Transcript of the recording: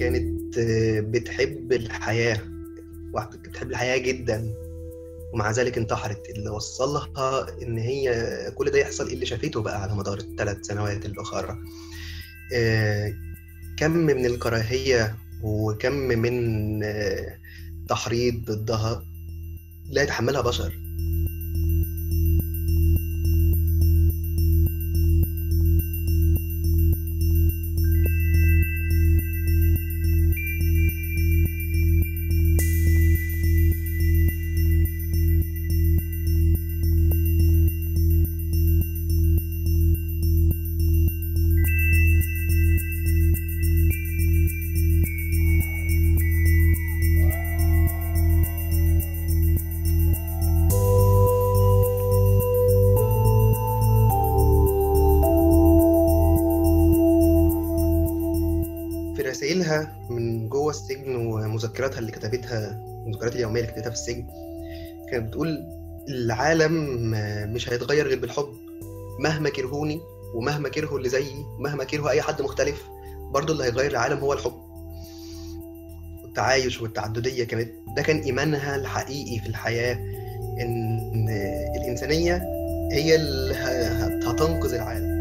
كانت بتحب الحياة واحدة بتحب الحياة جدا ومع ذلك انتحرت اللي وصلها ان هي كل ده يحصل اللي شافته بقى على مدار الثلاث سنوات الاخرى آه، كم من الكراهية وكم من آه، تحريض ضدها لا يتحملها بشر في رسائلها من جوه السجن ومذكراتها اللي كتبتها المذكرات اليومية اللي كتبتها في السجن كانت بتقول العالم مش هيتغير غير بالحب مهما كرهوني ومهما كرهوا اللي زيي ومهما كرهوا أي حد مختلف برضه اللي هيغير العالم هو الحب والتعايش والتعددية كانت ده كان إيمانها الحقيقي في الحياة إن الإنسانية هي اللي ه- هتنقذ العالم